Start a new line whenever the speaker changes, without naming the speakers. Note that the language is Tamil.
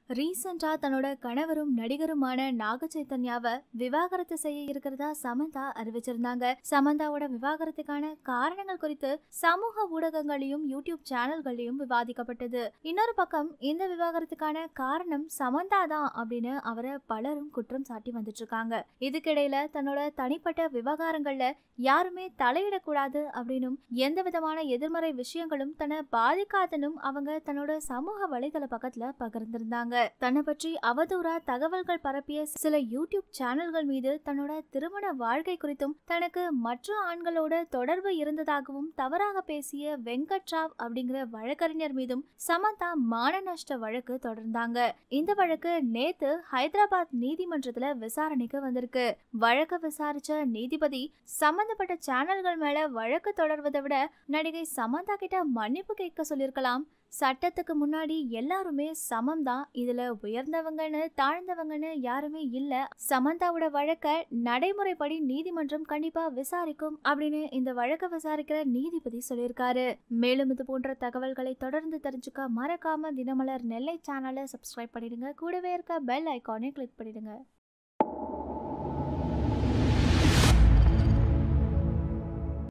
ரீசெண்டா தன்னோட கணவரும் நடிகருமான நாக சைத்தன்யாவை விவாகரத்து செய்ய இருக்கிறதா சமந்தா அறிவிச்சிருந்தாங்க சமந்தாவோட விவாகரத்துக்கான காரணங்கள் குறித்து சமூக ஊடகங்களையும் யூடியூப் சேனல்களையும் விவாதிக்கப்பட்டது இன்னொரு பக்கம் இந்த விவாகரத்துக்கான காரணம் சமந்தா தான் அப்படின்னு அவரை பலரும் குற்றம் சாட்டி வந்துட்டு இருக்காங்க இதுக்கிடையில தன்னோட தனிப்பட்ட விவகாரங்கள்ல யாருமே தலையிடக்கூடாது அப்படின்னும் எந்த விதமான எதிர்மறை விஷயங்களும் தன்னை பாதிக்காதுன்னும் அவங்க தன்னோட சமூக வலைதள பக்கத்துல பகிர்ந்திருந்தாங்க தன்னை பற்றி அவதூறா தகவல்கள் பரப்பிய சில யூடியூப் சேனல்கள் மீது தன்னோட திருமண வாழ்க்கை குறித்தும் தனக்கு மற்ற ஆண்களோட தொடர்பு இருந்ததாகவும் தவறாக பேசிய வெங்கட் ராவ் அப்படிங்கிற வழக்கறிஞர் மீதும் சமந்தா மான நஷ்ட வழக்கு தொடர்ந்தாங்க இந்த வழக்கு நேத்து ஹைதராபாத் நீதிமன்றத்துல விசாரணைக்கு வந்திருக்கு வழக்க விசாரிச்ச நீதிபதி சம்பந்தப்பட்ட சேனல்கள் மேல வழக்கு தொடர்வதை விட நடிகை சமந்தா கிட்ட மன்னிப்பு கேட்க சொல்லியிருக்கலாம் சட்டத்துக்கு முன்னாடி எல்லாருமே சமம் தான் இதுல உயர்ந்தவங்கன்னு தாழ்ந்தவங்கன்னு யாருமே இல்ல சமந்தாவோட வழக்க நடைமுறைப்படி நீதிமன்றம் கண்டிப்பா விசாரிக்கும் அப்படின்னு இந்த வழக்க விசாரிக்கிற நீதிபதி சொல்லியிருக்காரு மேலும் இது போன்ற தகவல்களை தொடர்ந்து தெரிஞ்சுக்க மறக்காம தினமலர் நெல்லை சேனலை சப்ஸ்கிரைப் பண்ணிடுங்க கூடவே இருக்க பெல் ஐகானை கிளிக் பண்ணிடுங்க